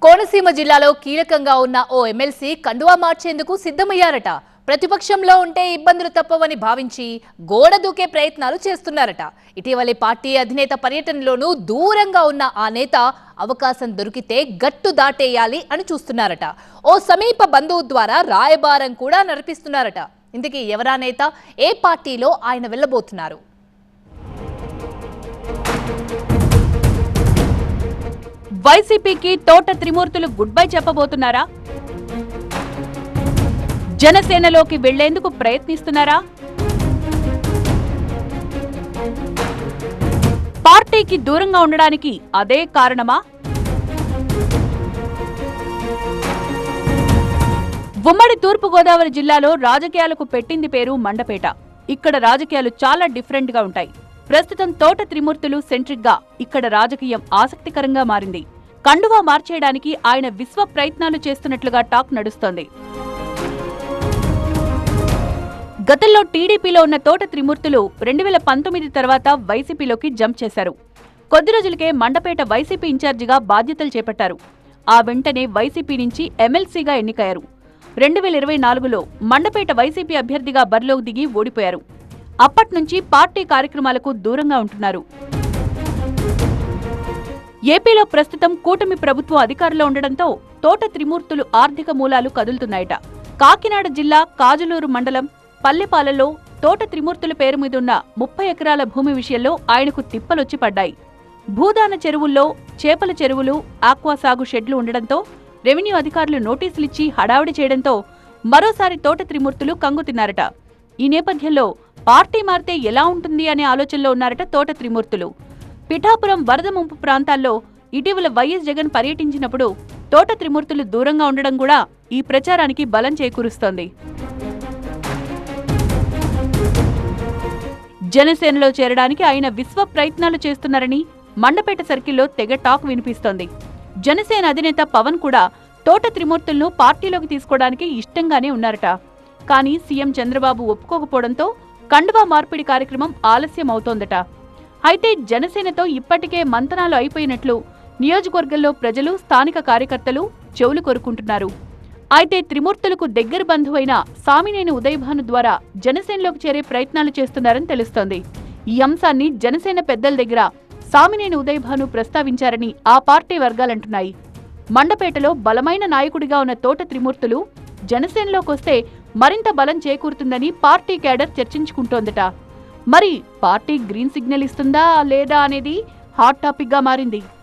కోనసీమ జిల్లాలో కీలకంగా ఉన్న ఓ ఎమ్మెల్సీ కండువా మార్చేందుకు సిద్ధమయ్యారట ప్రతిపక్షంలో ఉంటే ఇబ్బందులు తప్పవని భావించి గోడ దూకే ప్రయత్నాలు చేస్తున్నారట ఇటీవలి పార్టీ అధినేత పర్యటనలోనూ దూరంగా ఉన్న ఆ నేత అవకాశం దొరికితే గట్టు దాటేయాలి అని చూస్తున్నారట ఓ సమీప బంధువు ద్వారా రాయబారం కూడా నడిపిస్తున్నారట ఇందుకే ఎవరా నేత ఏ పార్టీలో ఆయన వెళ్ళబోతున్నారు వైసీపీకి తోట త్రిమూర్తులు గుడ్ బై చెప్పబోతున్నారా జనసేనలోకి వెళ్లేందుకు ప్రయత్నిస్తున్నారా పార్టీకి దూరంగా ఉండడానికి అదే కారణమా ఉమ్మడి తూర్పుగోదావరి జిల్లాలో రాజకీయాలకు పెట్టింది పేరు మండపేట ఇక్కడ రాజకీయాలు చాలా డిఫరెంట్ గా ఉంటాయి ప్రస్తుతం తోట త్రిమూర్తులు సెంట్రిక్ గా ఇక్కడ రాజకీయం ఆసక్తికరంగా మారింది కండువా మార్చేయడానికి ఆయన విశ్వ ప్రయత్నాలు చేస్తున్నట్లుగా టాక్ నడుస్తోంది గతంలో టీడీపీలో ఉన్న తోట త్రిమూర్తులు రెండు వేల పంతొమ్మిది తర్వాత వైసీపీలోకి జంప్ చేశారు కొద్ది రోజులకే మండపేట వైసీపీ ఇన్ఛార్జిగా బాధ్యతలు చేపట్టారు ఆ వెంటనే వైసీపీ నుంచి ఎమ్మెల్సీగా ఎన్నికయ్యారు రెండు వేల ఇరవై నాలుగులో మండపేట వైసీపీ అభ్యర్థిగా బరిలోకి దిగి ఓడిపోయారు అప్పట్నుంచి పార్టీ కార్యక్రమాలకు దూరంగా ఉంటున్నారు ఏపీలో ప్రస్తుతం కూటమి ప్రభుత్వం అధికారంలో ఉండడంతో తోట త్రిమూర్తులు ఆర్థిక మూలాలు కదులుతున్నాయట కాకినాడ జిల్లా కాజులూరు మండలం పల్లెపాలలో తోట త్రిమూర్తుల పేరు మీదున్న ముప్పై ఎకరాల భూమి విషయంలో ఆయనకు తిప్పలొచ్చి పడ్డాయి భూదాన చెరువుల్లో చేపల చెరువులు ఆక్వా సాగు షెడ్లు ఉండడంతో రెవెన్యూ అధికారులు నోటీసులిచ్చి హడావిడి చేయడంతో మరోసారి తోట త్రిమూర్తులు కంగుతిన్నారట ఈ నేపథ్యంలో పార్టీ మారితే ఎలా ఉంటుంది అనే ఆలోచనలో ఉన్నారట తోట త్రిమూర్తులు పిఠాపురం వరద ముంపు ప్రాంతాల్లో ఇటీవల వైఎస్ జగన్ పర్యటించినప్పుడు తోట త్రిమూర్తులు దూరంగా ఉండడం కూడా ఈ ప్రచారానికి బలం చేకూరుస్తోంది జనసేనలో చేరడానికి ఆయన విశ్వ ప్రయత్నాలు చేస్తున్నారని మండపేట సర్కిల్లో తెగ టాక్ వినిపిస్తోంది జనసేన అధినేత పవన్ కూడా తోట త్రిమూర్తులను పార్టీలోకి తీసుకోవడానికి ఇష్టంగానే ఉన్నారట కానీ సీఎం చంద్రబాబు ఒప్పుకోకపోవడంతో కండువా మార్పిడి కార్యక్రమం ఆలస్యం అవుతోందట అయితే జనసేనతో ఇప్పటికే మంతనాలు అయిపోయినట్లు నియోజకవర్గంలో ప్రజలు స్థానిక కార్యకర్తలు చెవులు కొరుకుంటున్నారు అయితే త్రిమూర్తులకు దగ్గర బంధువైన సామినేని ఉదయభాను ద్వారా జనసేనలోకి చేరే ప్రయత్నాలు చేస్తున్నారని తెలుస్తోంది ఈ అంశాన్ని జనసేన పెద్దల దగ్గర సామినేని ఉదయభాను ప్రస్తావించారని ఆ పార్టీ వర్గాలంటున్నాయి మండపేటలో బలమైన నాయకుడిగా ఉన్న తోట త్రిమూర్తులు జనసేనలోకొస్తే మరింత బలం చేకూరుతుందని పార్టీ కేడర్ చర్చించుకుంటోందట మరి పార్టీ గ్రీన్ సిగ్నల్ ఇస్తుందా లేదా అనేది హాట్ టాపిక్ గా మారింది